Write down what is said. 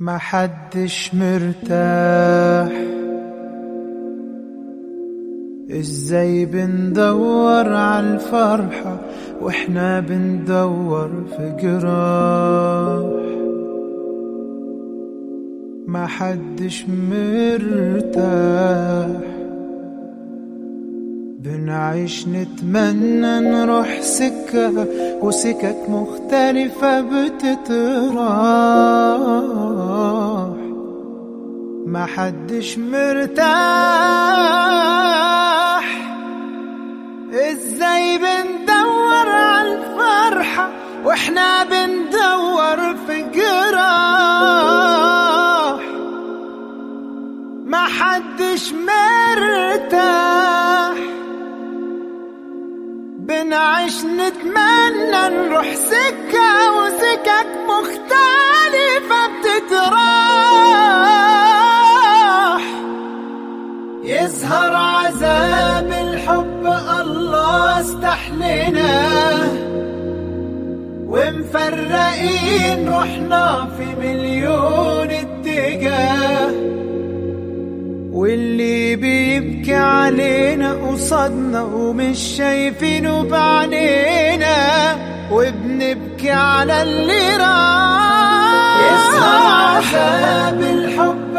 ما حدش مرتاح ازاي بندور عالفرحة واحنا بندور في جراح ما حدش مرتاح بنعيش نتمنى نروح سكة وسكك مختلفة بتتراح ما حدش مرتاح ازاي بندور عالفرحة واحنا بندور في جراح ما حدش مرتاح بنعيش نتمنى نروح سكة وسكك مختلفة بتتراح يظهر عذاب الحب الله استحلنا ومفرقين روحنا في مليون اتجاه واللي بيبكي علينا قصادنا ومش شايفينه بعينينا وبنبكي على اللي راح يسهر عذاب الحب